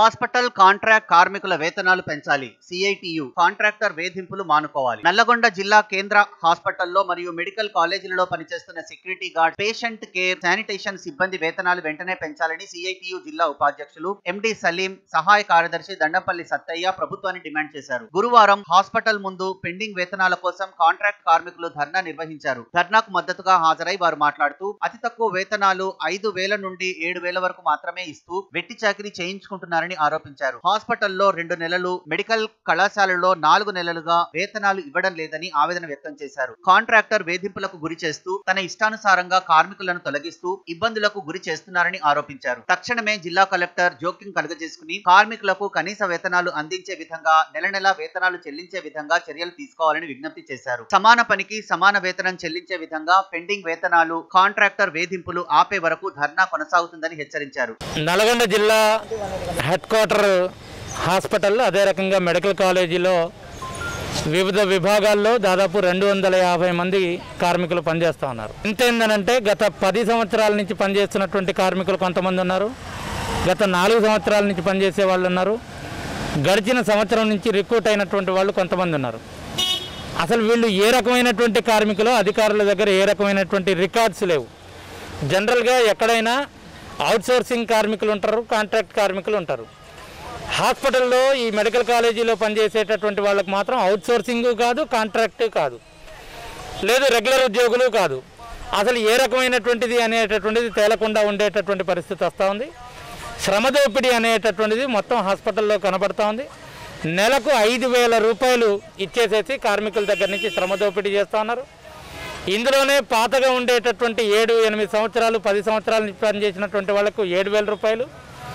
hospital contract కార్మికుల వేతనాలు పెంచాలి సిఐటియు కాంట్రాక్టర్ వేధింపులు మానుకోవాలి నల్లగొండ జిల్లా కేంద్ర హాస్పిటల్లో మరియు మెడికల్ కాలేజీలలో పనిచేస్తున్న security guard patient care sanitation సిబ్బంది వేతనాలు వెంటనే పెంచాలని సిఐటియు జిల్లా ఉపాధ్యక్షులు ఎండి సలీం సహాయ కార్యదర్శి దండంపల్లి సత్తయ్య ప్రభుత్వాన్ని డిమాండ్ చేశారు గురువారం హాస్పిటల్ ముందు పెండింగ్ వేతనాల కోసం కాంట్రాక్ట్ కార్మికులు ధర్నా నిర్వహించారు ధర్నాకు మద్దతుగా హాజరై వారు మాట్లాడుతూ అతి తక్కువ వేతనాలు ఐదు వేల నుండి ఏడు వేల వరకు మాత్రమే ఇస్తూ వెట్టి చాకిరీ చేయించుకుంటున్నారని ఆరోపించారు హాస్పిటల్లో రెండు నెలలు మెడికల్ కళాశాలలో నాలుగు నెలలుగా వేతనాలు ఇవ్వడం లేదని ఆవేదన వ్యక్తం చేశారు కాంట్రాక్టర్ వేధింపులకు గురి చేస్తూ తన ఇష్టానుసారంగా కార్మికులను తొలగిస్తూ ఇబ్బందులకు గురి చేస్తున్నారని ఆరోపించారు తక్షణమే జిల్లా కలెక్టర్ జోక్యం కలుగజేసుకుని కార్మికులకు కనీస వేతనాలు అందించే విధంగా నెల నెల వేతనాలు చెల్లించే విధంగా చర్యలు తీసుకోవాలని విజ్ఞప్తి చేశారు సమాన పనికి సమాన వేతనం చెల్లించే విధంగా పెండింగ్ వేతనాలు కాంట్రాక్టర్ వేధింపులు ఆపే వరకు ధర్నా కొనసాగుతుందని హెచ్చరించారు నల్గొండ జిల్లా హెడ్ క్వార్టర్ హాస్పిటల్ అదే రకంగా మెడికల్ కాలేజీలో వివిధ విభాగాల్లో దాదాపు రెండు వందల యాభై మంది కార్మికులు పనిచేస్తూ ఉన్నారు ఇంతేందనంటే గత పది సంవత్సరాల నుంచి పనిచేస్తున్నటువంటి కార్మికులు కొంతమంది ఉన్నారు గత నాలుగు సంవత్సరాల నుంచి పనిచేసే వాళ్ళు ఉన్నారు గడిచిన సంవత్సరం నుంచి రిక్రూట్ అయినటువంటి వాళ్ళు కొంతమంది ఉన్నారు అసలు వీళ్ళు ఏ రకమైనటువంటి కార్మికులు అధికారుల దగ్గర ఏ రకమైనటువంటి రికార్డ్స్ లేవు జనరల్గా ఎక్కడైనా అవుట్సోర్సింగ్ కార్మికులు ఉంటారు కాంట్రాక్ట్ కార్మికులు ఉంటారు హాస్పిటల్లో ఈ మెడికల్ కాలేజీలో పనిచేసేటటువంటి వాళ్ళకి మాత్రం అవుట్సోర్సింగ్ కాదు కాంట్రాక్ట్ కాదు లేదు రెగ్యులర్ ఉద్యోగులు కాదు అసలు ఏ రకమైనటువంటిది అనేటటువంటిది తేలకుండా ఉండేటటువంటి పరిస్థితి వస్తూ ఉంది శ్రమ దోపిడీ అనేటటువంటిది మొత్తం హాస్పిటల్లో కనబడతా ఉంది నెలకు ఐదు వేల రూపాయలు ఇచ్చేసేసి కార్మికుల దగ్గర నుంచి శ్రమ దోపిడీ చేస్తూ ఉన్నారు ఇందులోనే పాతగా ఉండేటటువంటి ఏడు ఎనిమిది సంవత్సరాలు పది సంవత్సరాల నుంచి పనిచేసినటువంటి వాళ్ళకు ఏడు వేల రూపాయలు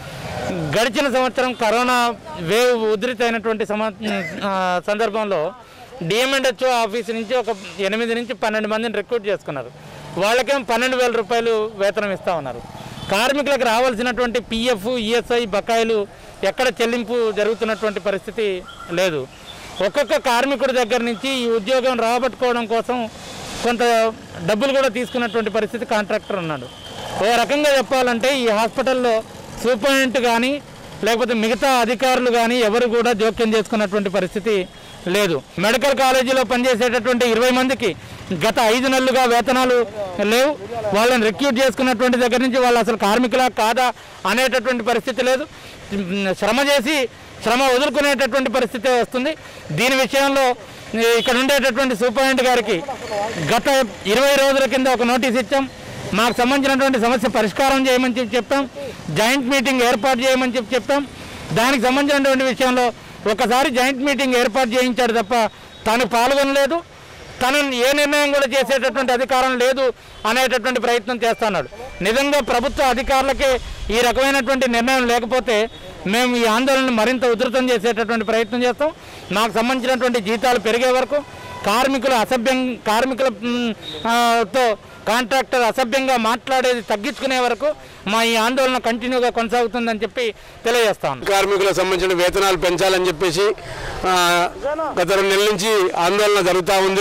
గడిచిన సంవత్సరం కరోనా వేవ్ ఉధృతమైనటువంటి సమ ఆ, సందర్భంలో డిఎంఎండ్హెచ్ఓ ఆఫీస్ నుంచి ఒక ఎనిమిది నుంచి పన్నెండు మందిని రిక్రూట్ చేసుకున్నారు వాళ్ళకేం పన్నెండు వేల రూపాయలు వేతనం ఇస్తూ ఉన్నారు కార్మికులకు రావాల్సినటువంటి పిఎఫ్ ఈఎస్ఐ బకాయిలు ఎక్కడ చెల్లింపు జరుగుతున్నటువంటి పరిస్థితి లేదు ఒక్కొక్క కార్మికుడి దగ్గర నుంచి ఈ ఉద్యోగం రాబట్టుకోవడం కోసం కొంత డబ్బులు కూడా తీసుకున్నటువంటి పరిస్థితి కాంట్రాక్టర్ ఉన్నాడు ఓ రకంగా చెప్పాలంటే ఈ హాస్పిటల్లో సూపరింటెండెంట్ కానీ లేకపోతే మిగతా అధికారులు కానీ ఎవరు కూడా జోక్యం చేసుకున్నటువంటి పరిస్థితి లేదు మెడికల్ కాలేజీలో పనిచేసేటటువంటి ఇరవై మందికి గత ఐదు నెలలుగా వేతనాలు లేవు వాళ్ళని రిక్రూట్ చేసుకున్నటువంటి దగ్గర నుంచి వాళ్ళు అసలు కార్మికులా కాదా అనేటటువంటి పరిస్థితి లేదు శ్రమ చేసి శ్రమ వదులుకునేటటువంటి పరిస్థితి వస్తుంది దీని విషయంలో ఈ ఇక్కడ ఉండేటటువంటి సూపరింటెండెంట్ గారికి గత ఇరవై రోజుల కింద ఒక నోటీస్ ఇచ్చాం మాకు సంబంధించినటువంటి సమస్య పరిష్కారం చేయమని చెప్పి చెప్పాం జాయింట్ మీటింగ్ ఏర్పాటు చేయమని చెప్పి చెప్పాం దానికి సంబంధించినటువంటి విషయంలో ఒకసారి జాయింట్ మీటింగ్ ఏర్పాటు చేయించాడు తప్ప తను పాల్గొనలేదు తను ఏ నిర్ణయం కూడా చేసేటటువంటి అధికారం లేదు అనేటటువంటి ప్రయత్నం చేస్తున్నాడు నిజంగా ప్రభుత్వ అధికారులకే ఈ రకమైనటువంటి నిర్ణయం లేకపోతే మేము ఈ ఆందోళనను మరింత ఉధృతం చేసేటటువంటి ప్రయత్నం చేస్తాం నాకు సంబంధించినటువంటి జీతాలు పెరిగే వరకు కార్మికులు అసభ్యం కార్మికుల మ్, ఆ, తో కాంట్రాక్టర్ అసభ్యంగా మాట్లాడేది తగ్గించుకునే వరకు మా ఈ ఆందోళన కంటిన్యూగా కొనసాగుతుందని చెప్పి తెలియజేస్తాను కార్మికులకు సంబంధించిన వేతనాలు పెంచాలని చెప్పేసి ఆ, గత రెండు నెలల నుంచి ఆందోళన జరుగుతూ ఉంది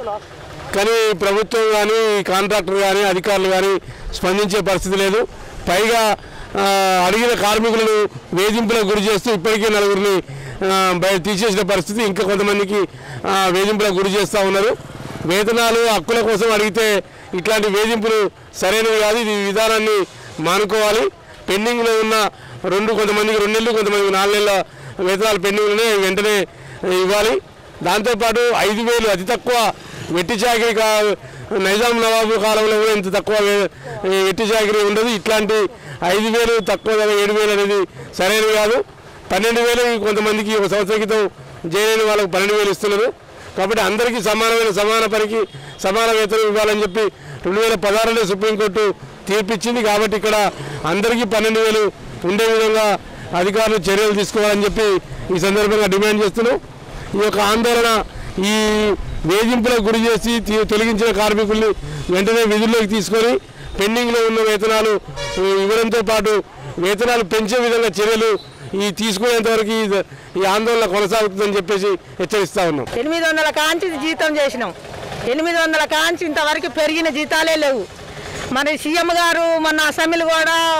కానీ ప్రభుత్వం కానీ కాంట్రాక్టర్ కానీ అధికారులు కానీ స్పందించే పరిస్థితి లేదు పైగా ఆ, అడిగిన కార్మికులను వేధింపులకు గురి చేస్తూ ఇప్పటికే నలుగురిని ఆ, బయట తీసేసిన పరిస్థితి ఇంకా కొంతమందికి ఆ, వేధింపులకు గురి చేస్తూ ఉన్నారు వేతనాలు హక్కుల కోసం అడిగితే ఇట్లాంటి వేధింపులు సరైనవి కాదు ఇది ఈ విధానాన్ని మానుకోవాలి పెండింగ్లో ఉన్న రెండు కొంతమందికి రెండు నెలలు కొంతమందికి నాలుగు నెలల వేతనాలు పెండింగ్లోనే వెంటనే ఇవ్వాలి దాంతోపాటు ఐదు వేలు అతి తక్కువ వెట్టి చాకరీ కా నైజాం నవాబు కాలంలో కూడా ఇంత తక్కువ వే- ఈ వెట్టి చాకరీ ఉండదు ఇట్లాంటి ఐదు వేలు తక్కువ ధర ఏడు వేలు అనేది సరైనది కాదు పన్నెండు వేలు కొంతమందికి ఒక సంవత్సరం క్రితం జైలు వాళ్ళకి పన్నెండు వేలు ఇస్తున్నారు కాబట్టి అందరికీ సమానమైన సమాన పనికి సమాన వేతనం ఇవ్వాలని చెప్పి రెండు వేల పదహారులో సుప్రీంకోర్టు తీర్పిచ్చింది కాబట్టి ఇక్కడ అందరికీ పన్నెండు వేలు ఉండే విధంగా అధికారులు చర్యలు తీసుకోవాలని చెప్పి ఈ సందర్భంగా డిమాండ్ చేస్తున్నాం ఈ యొక్క ఆందోళన ఈ వేధింపులకు గురి చేసి తీ- తొలగించిన కార్మికుల్ని వెంటనే విధుల్లోకి తీసుకొని పెండింగ్లో ఉన్న వేతనాలు ఆ, ఇవ్వడంతో పాటు వేతనాలు పెంచే విధంగా చర్యలు ఈ తీసుకునేంత వరకు ఈ- ఈ ఆందోళన కొనసాగుతుందని చెప్పేసి హెచ్చరిస్తా ఉన్నాం ఎనిమిది వందల కాంచి జీతం చేసినాం ఎనిమిది వందల కాంచి ఇంతవరకు పెరిగిన జీతాలే లేవు మరి సీఎం గారు మొన్న అసెంబ్లీ కూడా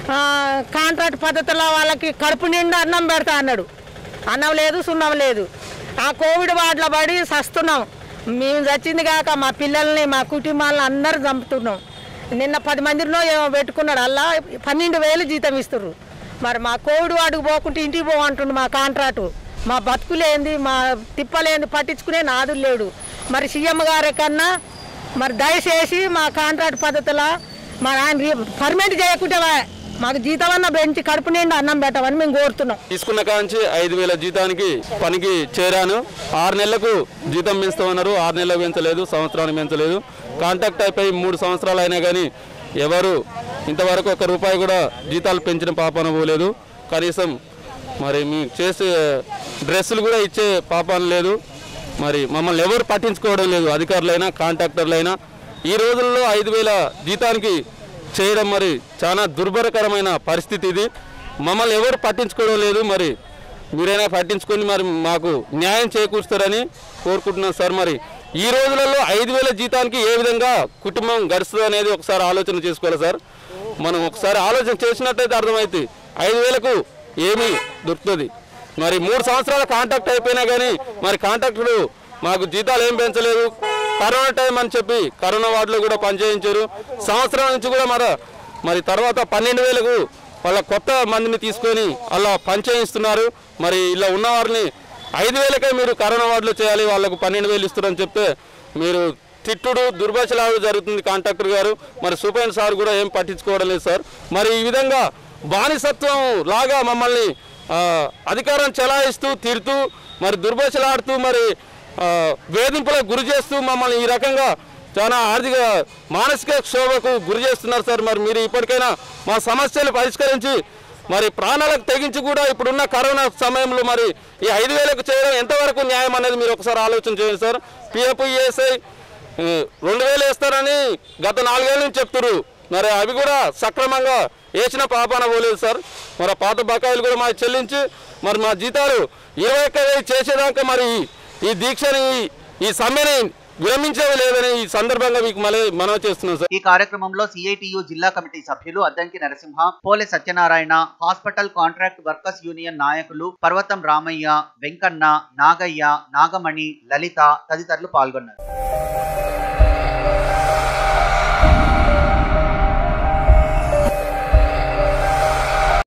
ఆ, కాంట్రాక్ట్ పద్ధతిలో వాళ్ళకి కడుపు నిండా అన్నం పెడతా అన్నాడు అన్నం లేదు సున్నం లేదు ఆ కోవిడ్ వాటిలో పడి సస్తున్నాం మేము చచ్చింది కాక మా పిల్లల్ని మా కుటుంబాలను అందరు చంపుతున్నాం నిన్న పది మందిలో ఏమో పెట్టుకున్నాడు అలా పన్నెండు వేలు జీతం ఇస్తుర్రు మరి మా కోవిడ్ వాడికి పోకుంటే ఇంటికి పోమంటుండు మా కాంట్రాక్టు మా బతుకులేంది మా తిప్పలేంది పట్టించుకునే నాదులు లేడు మరి సీఎం గారి కన్నా మరి దయచేసి మా కాంట్రాక్ట్ పద్ధతిలో మరి ఆయన పర్మనెంట్ చేయకుంటే వా- మాకు జీతం అన్న పెంచి కడుపు నిండా అన్నం పెట్టమని మేము కోరుతున్నాం తీసుకున్న కాంచి ఐదు వేల జీతానికి పనికి చేరాను ఆరు నెలలకు జీతం పెంచుతామన్నారు ఆరు నెలలకు పెంచలేదు సంవత్సరానికి పెంచలేదు కాంటాక్ట్ అయిపోయి మూడు సంవత్సరాలు అయినా కానీ ఎవరు ఇంతవరకు ఒక రూపాయి కూడా జీతాలు పెంచిన పాపన పోలేదు కనీసం మరి మీ చేసే డ్రెస్సులు కూడా ఇచ్చే పాపన లేదు మరి మమ్మల్ని ఎవరు పట్టించుకోవడం లేదు అధికారులైనా కాంట్రాక్టర్లైనా ఈ రోజుల్లో ఐదు వేల జీతానికి చేయడం మరి చాలా దుర్భరకరమైన పరిస్థితి ఇది మమ్మల్ని ఎవరు పట్టించుకోవడం లేదు మరి మీరైనా పట్టించుకొని మరి మాకు న్యాయం చేకూరుస్తారని కోరుకుంటున్నాం సార్ మరి ఈ రోజులలో ఐదు వేల జీతానికి ఏ విధంగా కుటుంబం గడుస్తుంది అనేది ఒకసారి ఆలోచన చేసుకోవాలి సార్ మనం ఒకసారి ఆలోచన చేసినట్టయితే అర్థమవుతుంది ఐదు వేలకు ఏమీ దొరుకుతుంది మరి మూడు సంవత్సరాల కాంటాక్ట్ అయిపోయినా కానీ మరి కాంట్రాక్టులు మాకు జీతాలు ఏం పెంచలేదు కరోనా టైం అని చెప్పి కరోనా వార్డులో కూడా పనిచేయించారు సంవత్సరం నుంచి కూడా మరి మరి తర్వాత పన్నెండు వేలకు వాళ్ళ కొత్త మందిని తీసుకొని అలా పనిచేయిస్తున్నారు మరి ఇలా ఉన్న వారిని ఐదు వేలకే మీరు కరోనా వార్డులో చేయాలి వాళ్ళకు పన్నెండు వేలు ఇస్తారని చెప్తే మీరు తిట్టుడు దుర్భాషలాడు జరుగుతుంది కాంట్రాక్టర్ గారు మరి సూపర్ సార్ కూడా ఏం పట్టించుకోవడం లేదు సార్ మరి ఈ విధంగా బానిసత్వం లాగా మమ్మల్ని ఆ, అధికారం చెలాయిస్తూ తిడుతూ మరి దుర్భాషలాడుతూ మరి ఆ, వేధింపులకు గురి చేస్తూ మమ్మల్ని ఈ రకంగా చాలా ఆర్థిక మానసిక క్షోభకు గురి చేస్తున్నారు సార్ మరి మీరు ఇప్పటికైనా మా సమస్యలు పరిష్కరించి మరి ప్రాణాలకు తెగించి కూడా ఇప్పుడున్న కరోనా సమయంలో మరి ఈ ఐదు వేలకు చేయడం ఎంతవరకు న్యాయం అనేది మీరు ఒకసారి ఆలోచన చేయండి సార్ పిఎఫ్ ఈఎస్ఐ రెండు వేలు వేస్తారని గత నాలుగేళ్ళ నుంచి చెప్తున్నారు మరి అవి కూడా సక్రమంగా వేసిన పాపాన పోలేదు సార్ మరి ఆ పాత బకాయిలు కూడా మాకు చెల్లించి మరి మా జీతాలు ఇరవై ఒక్క వేలు చేసేదాకా మరి ఈ- ఈ దీక్షని ఈ సమ్మెని విరమించేది లేదని ఈ సందర్భంగా మీకు మళ్ళీ మనవి చేస్తున్నాం సార్ ఈ కార్యక్రమంలో సిఐటియు జిల్లా కమిటీ సభ్యులు Addanki Narasimha Pole Satyanarayana hospital contract workers union నాయకులు పర్వతం రామయ్య వెంకన్న నాగయ్య నాగమణి లలిత తదితరులు పాల్గొన్నారు